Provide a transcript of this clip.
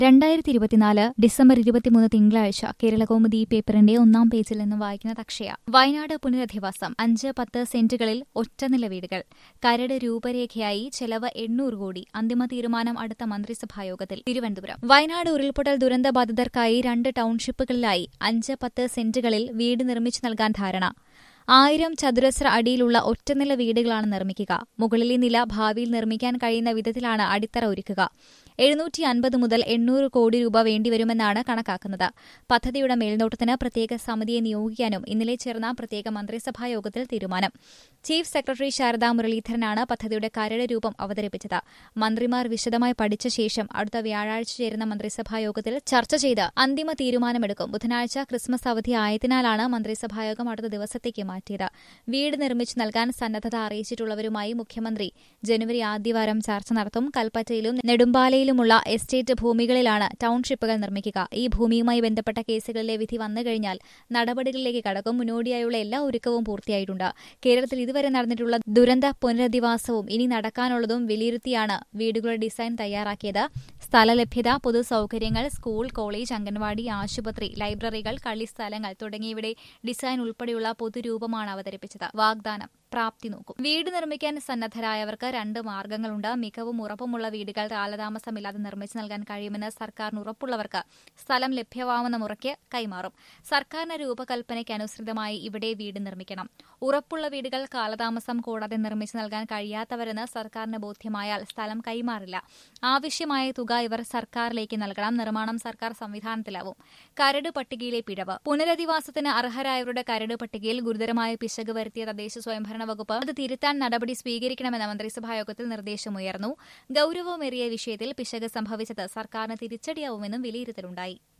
രണ്ടായിരത്തി ഇരുപത്തിനാല് ഡിസംബർ ഇരുപത്തിമൂന്ന് തിങ്കളാഴ്ച കേരളകൗമുദി പേപ്പറിന്റെ ഒന്നാം പേജിൽ നിന്ന് വായിക്കുന്ന അക്ഷയ വയനാട് പുനരധിവാസം അഞ്ച് പത്ത് സെന്റുകളിൽ ഒറ്റനില വീടുകൾ കരട് രൂപരേഖയായി ചെലവ് എണ്ണൂറ് കോടി അന്തിമ തീരുമാനം അടുത്ത മന്ത്രിസഭായോഗത്തിൽ തിരുവനന്തപുരം വയനാട് ഉരുൾപൊട്ടൽ ദുരന്തബാധിതർക്കായി രണ്ട് ടൌൺഷിപ്പുകളിലായി അഞ്ച് പത്ത് സെന്റുകളിൽ വീട് നിർമ്മിച്ചു നൽകാൻ ധാരണ ആയിരം ചതുരശ്ര അടിയിലുള്ള ഒറ്റനില വീടുകളാണ് നിർമ്മിക്കുക മുകളിലെ നില ഭാവിയിൽ നിർമ്മിക്കാൻ കഴിയുന്ന വിധത്തിലാണ് അടിത്തറ ഒരുക്കുക എഴുന്നൂറ്റി അൻപത് മുതൽ എണ്ണൂറ് കോടി രൂപ വേണ്ടിവരുമെന്നാണ് കണക്കാക്കുന്നത് പദ്ധതിയുടെ മേൽനോട്ടത്തിന് പ്രത്യേക സമിതിയെ നിയോഗിക്കാനും ഇന്നലെ ചേർന്ന പ്രത്യേക മന്ത്രിസഭാ യോഗത്തിൽ തീരുമാനം ചീഫ് സെക്രട്ടറി ശാരദാ മുരളീധരനാണ് പദ്ധതിയുടെ കരട് രൂപം അവതരിപ്പിച്ചത് മന്ത്രിമാർ വിശദമായി പഠിച്ച ശേഷം അടുത്ത വ്യാഴാഴ്ച ചേരുന്ന മന്ത്രിസഭാ യോഗത്തിൽ ചർച്ച ചെയ്ത് അന്തിമ തീരുമാനമെടുക്കും ബുധനാഴ്ച ക്രിസ്മസ് അവധി ആയതിനാലാണ് മന്ത്രിസഭായോഗം അടുത്ത ദിവസത്തേക്ക് മാറ്റിയത് വീട് നിർമ്മിച്ചു നൽകാൻ സന്നദ്ധത അറിയിച്ചിട്ടുള്ളവരുമായി മുഖ്യമന്ത്രി ജനുവരി ആദ്യവാരം ചർച്ച നടത്തും കൽപ്പറ്റയിലും നെടുമ്പാലയിലുമുള്ള എസ്റ്റേറ്റ് ഭൂമികളിലാണ് ടൌൺഷിപ്പുകൾ നിർമ്മിക്കുക ഈ ഭൂമിയുമായി ബന്ധപ്പെട്ട കേസുകളിലെ വിധി വന്നുകഴിഞ്ഞാൽ നടപടികളിലേക്ക് കടക്കും മുന്നോടിയായുള്ള എല്ലാ ഒരുക്കവും പൂർത്തിയായിട്ടുണ്ട് കേരളത്തിൽ ഇതുവരെ നടന്നിട്ടുള്ള ദുരന്ത പുനരധിവാസവും ഇനി നടക്കാനുള്ളതും വിലയിരുത്തിയാണ് വീടുകളുടെ ഡിസൈൻ തയ്യാറാക്കിയത് സ്ഥലലഭ്യത പൊതുസൌകര്യങ്ങൾ സ്കൂൾ കോളേജ് അംഗൻവാടി ആശുപത്രി ലൈബ്രറികൾ കളിസ്ഥലങ്ങൾ തുടങ്ങിയവയുടെ ഡിസൈൻ ഉൾപ്പെടെയുള്ള പൊതുരൂപമാണ് അവതരിപ്പിച്ചത് വാഗ്ദാനം പ്രാപ്തി നോക്കും വീട് നിർമ്മിക്കാൻ സന്നദ്ധരായവർക്ക് രണ്ട് മാർഗങ്ങളുണ്ട് മികവും ഉറപ്പുമുള്ള വീടുകൾ കാലതാമസമില്ലാതെ നിർമ്മിച്ചു നൽകാൻ കഴിയുമെന്ന് സർക്കാരിന് ഉറപ്പുള്ളവർക്ക് സ്ഥലം ലഭ്യമാവുന്ന മുറയ്ക്ക് കൈമാറും സർക്കാരിന്റെ രൂപകൽപ്പനയ്ക്ക് അനുസൃതമായി ഇവിടെ വീട് നിർമ്മിക്കണം ഉറപ്പുള്ള വീടുകൾ കാലതാമസം കൂടാതെ നിർമ്മിച്ചു നൽകാൻ കഴിയാത്തവരെന്ന് സർക്കാരിന് ബോധ്യമായാൽ സ്ഥലം കൈമാറില്ല ആവശ്യമായ തുക ഇവർ സർക്കാരിലേക്ക് നൽകണം നിർമ്മാണം സർക്കാർ സംവിധാനത്തിലാവും കരട് പട്ടികയിലെ പിഴവ് പുനരധിവാസത്തിന് അർഹരായവരുടെ കരട് പട്ടികയിൽ ഗുരുതരമായ പിശക് വരുത്തിയ തദ്ദേശ സ്വയംഭരണ വകുപ്പ് അത് തിരുത്താൻ നടപടി സ്വീകരിക്കണമെന്ന മന്ത്രിസഭായോഗത്തിൽ നിർദ്ദേശമുയർന്നു ഗൌരവമേറിയ വിഷയത്തിൽ പിശക് സംഭവിച്ചത് സർക്കാരിന് തിരിച്ചടിയാവുമെന്നും വിലയിരുത്തലുണ്ടായി